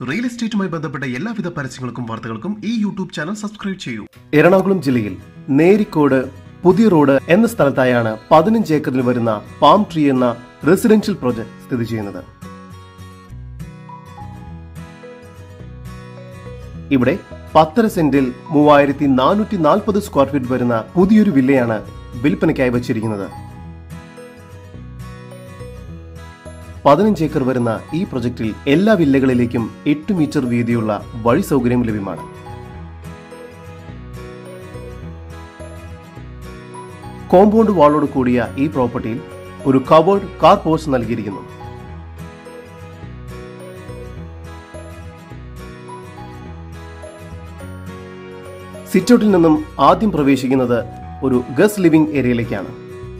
real എസ്റ്റേറ്റുമായി ബന്ധപ്പെട്ട എല്ലാവിധ പരസ്യങ്ങൾക്കും വാർത്തകൾക്കും ഈ യൂട്യൂബ് ചാനൽ സബ്സ്ക്രൈബ് ചെയ്യൂ എറണാകുളം ജില്ലയിൽ നേരിക്കോട് പുതിയ റോഡ് എന്ന സ്ഥലത്തായാണ് പതിനഞ്ച് ഏക്കറിൽ വരുന്ന പാം ട്രീ എന്ന റെസിഡൻഷ്യൽ പ്രോജക്ട് സ്ഥിതി ചെയ്യുന്നത് ഇവിടെ പത്തര സെന്റിൽ മൂവായിരത്തി നാനൂറ്റി നാൽപ്പത് സ്ക്വയർ ഫീറ്റ് വരുന്ന പുതിയൊരു വില്ലയാണ് വിൽപ്പനയ്ക്കായി വച്ചിരിക്കുന്നത് പതിനഞ്ച് ഏക്കർ വരുന്ന ഈ പ്രൊജക്റ്റിൽ എല്ലാ വില്ലകളിലേക്കും എട്ട് മീറ്റർ വീതിയുള്ള വഴി സൗകര്യം ലഭ്യമാണ് കോമ്പൗണ്ട് വാളോട് കൂടിയ ഈ പ്രോപ്പർട്ടിയിൽ ഒരു കവേർഡ് കാർ പോസ്റ്റ് നൽകിയിരിക്കുന്നു സിറ്റൗട്ടിൽ നിന്നും ആദ്യം പ്രവേശിക്കുന്നത് ഒരു ഗസ് ലിവിംഗ് ഏരിയയിലേക്കാണ്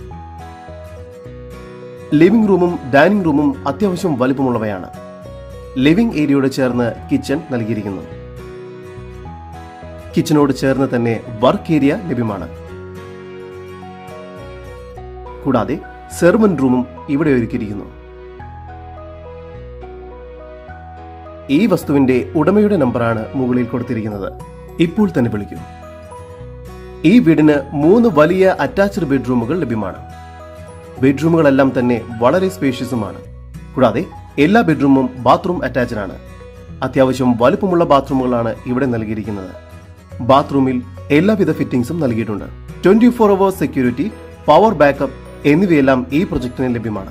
ലിവിംഗ് റൂമും ഡൈനിങ് റൂമും അത്യാവശ്യം വലുപ്പമുള്ളവയാണ് ലിവിംഗ് ഏരിയയോട് ചേർന്ന് കിച്ചൺ നൽകിയിരിക്കുന്നു കിച്ചണോട് ചേർന്ന് തന്നെ വർക്ക് ഏരിയ ലഭ്യമാണ് കൂടാതെ സെർവന്റ് റൂമും ഇവിടെ ഒരുക്കിയിരിക്കുന്നു ഈ വസ്തുവിന്റെ ഉടമയുടെ നമ്പറാണ് മുകളിൽ കൊടുത്തിരിക്കുന്നത് ഇപ്പോൾ തന്നെ വിളിക്കൂ ഈ വീടിന് മൂന്ന് വലിയ അറ്റാച്ച്ഡ് ബെഡ്റൂമുകൾ ലഭ്യമാണ് ബെഡ്റൂമുകളെല്ലാം തന്നെ വളരെ സ്പേഷ്യസുമാണ് കൂടാതെ എല്ലാ ബെഡ്റൂമും ബാത്റൂം അറ്റാച്ച്ഡ് ആണ് അത്യാവശ്യം വലുപ്പമുള്ള ബാത്റൂമുകളാണ് ഇവിടെ നൽകിയിരിക്കുന്നത് ബാത്റൂമിൽ എല്ലാവിധ ഫിറ്റിംഗ്സും നൽകിയിട്ടുണ്ട് twenty four hours security power backup എന്നിവയെല്ലാം ഈ പ്രൊജക്ടിന് ലഭ്യമാണ്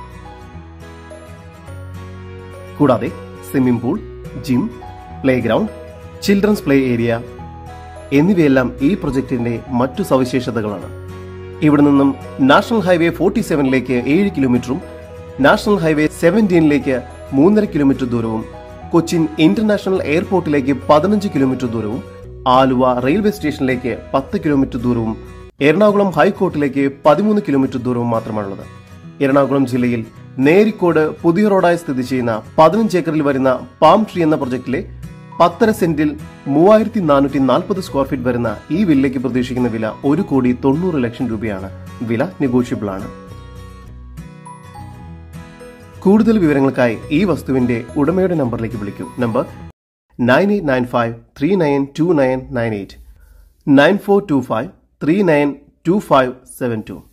കൂടാതെ swimming pool gym play ground children's play area എന്നിവയെല്ലാം ഈ പ്രൊജക്ടിന്റെ മറ്റു സവിശേഷതകളാണ് ഇവിടെ നിന്നും നാഷണൽ ഹൈവേ ഫോർട്ടി സെവനിലേക്ക് ഏഴ് കിലോമീറ്ററും നാഷണൽ ഹൈവേ സെവൻറ്റീനിലേക്ക് മൂന്നര കിലോമീറ്റർ ദൂരവും കൊച്ചിൻ ഇന്റർനാഷണൽ എയർപോർട്ടിലേക്ക് പതിനഞ്ച് കിലോമീറ്റർ ദൂരവും ആലുവ റെയിൽവേ സ്റ്റേഷനിലേക്ക് പത്ത് കിലോമീറ്റർ ദൂരവും എറണാകുളം ഹൈക്കോർട്ടിലേക്ക് പതിമൂന്ന് കിലോമീറ്റർ ദൂരവും മാത്രമാണുള്ളത് എറണാകുളം ജില്ലയിൽ നേരിക്കോട് പുതിയ റോഡായി സ്ഥിതി ചെയ്യുന്ന പതിനഞ്ച് ഏക്കറിൽ വരുന്ന പാം ട്രീ എന്ന പ്രൊജക്ടിലെ പത്തര സെന്റിൽ മൂവായിരത്തി നാനൂറ്റി നാൽപ്പത് സ്ക്വയർ ഫീറ്റ് വരുന്ന ഈ വില്ലയ്ക്ക് പ്രതീക്ഷിക്കുന്ന വില ഒരു കോടി തൊണ്ണൂറ് ലക്ഷം രൂപയാണ് വില നെഗോഷ്യബിൾ ആണ് കൂടുതൽ വിവരങ്ങൾക്കായി ഈ വസ്തുവിന്റെ ഉടമയുടെ നമ്പറിലേക്ക് വിളിക്കൂ number nine eight nine five three nine two nine nine eight nine four two five three nine two five seven to